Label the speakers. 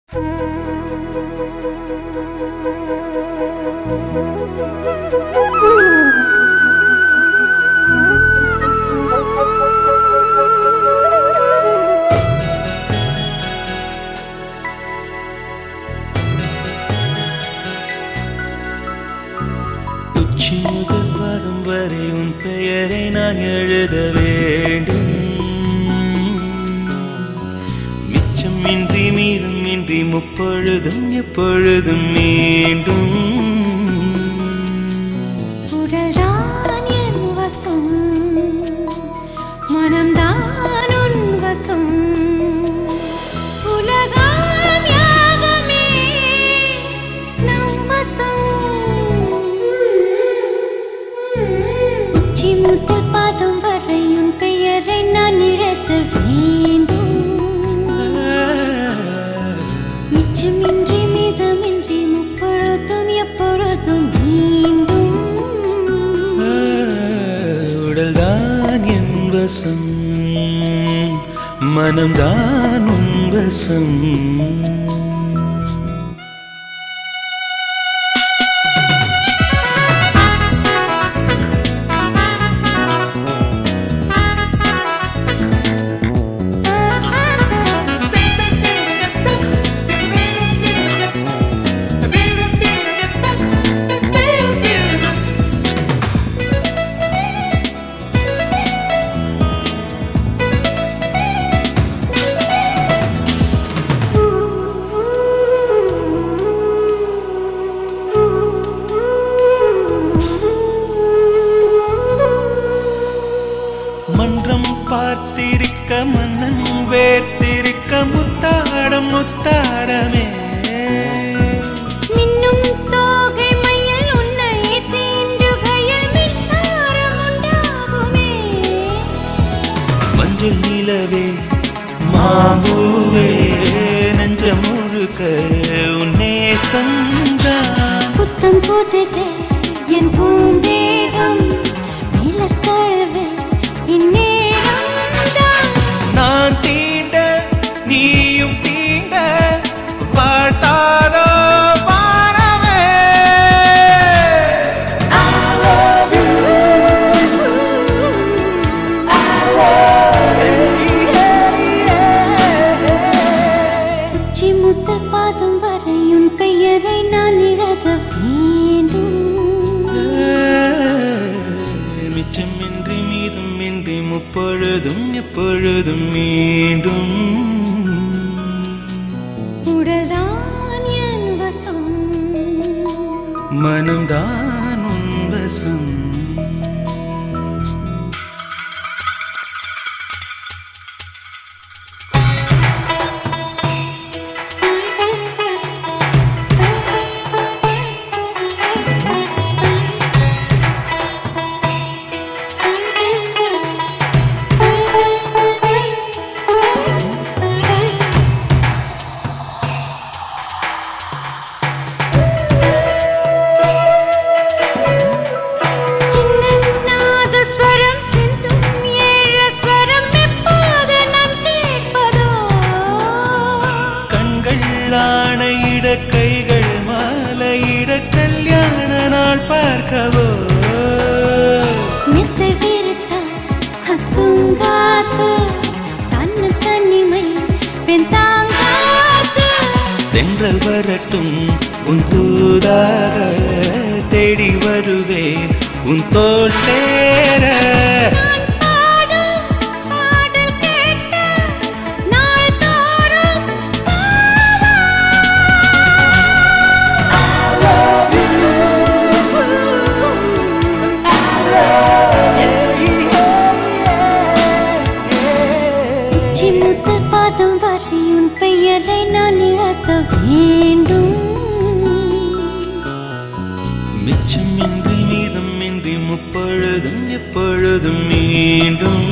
Speaker 1: உச்சி முதல் வரும் வரை உன் பெயரை நான் எழுத வேண்டும் மிச்சமின்றி மீறும் இன்றி முப்பொழுதும் எப்பொழுதும் மீண்டும்
Speaker 2: உடல்தான் என் வசம் மனம்தான் உன் வசம் உலகம் யாகமே நம் வசம் உச்சி முதல் பாதம் வரை உன் பெயரை நான் இழத்த வேண்டும் மிச்சமின்றி மீதமின்றி முப்பொழுதும் எப்பொழுதும் மீண்டும்
Speaker 1: உடல்தான் என் வசம் மனம்தான் உன் வசம் மன்றம் பார்த்திருக்க மன்னன் வேர்த்திருக்க முத்தாடம் முத்தாரமே
Speaker 2: மின்னும் தோகை மயில் உன்னை தீண்டுகையில் மின்சாரம் உண்டாகுமே
Speaker 1: மஞ்சள் நிலவே மாம்பூவே நெஞ்ச முழுக்க உன்னே சந்தான்
Speaker 2: புத்தம் புதுதே என் பூந்தேகம் நிலத்தழுவு இந்நேரம் தான்
Speaker 1: நான் தீண்ட நீயும் தீண்ட வாழ்த்தாதோ வானமே
Speaker 2: உச்சி முத்த பாதம் வரை உன் பெயரை நான் இழத வேண்டும்
Speaker 1: மிச்சமின்றி மீதும் இன்றி முப்பொழுதும் எப்பொழுதும் மீண்டும்
Speaker 2: உடல்தான் என் வசம்
Speaker 1: மனம்தான் உன் வசம்
Speaker 2: சின்னநாதஸ்வரம் சிந்தும் ஏழஸ்வரம் எப்போது நான் கேட்பதோ
Speaker 1: கண்கள் ஆணையிட கைகள் மாலையிட கல்யாண நாள் பார்க்கவோ
Speaker 2: மெத்தை விரித்தால் தூங்காத்து தன்ன தனிமை பெண் தாங்காத்து
Speaker 1: தென்றல் வரட்டும் உன் தூதாக தேடி வருவேன் உன் தோல் சேர
Speaker 2: நான் பாடும் பாடல் கேட்ட நாள் தோறும் சிமுத்த பாதம் வரை உன் பெயரை நான் இழக்க வேண்டும்
Speaker 1: மிச்சமின்றி மீதம் இன்றி முப்பொழுதும் எப்பொழுதும் மீண்டும்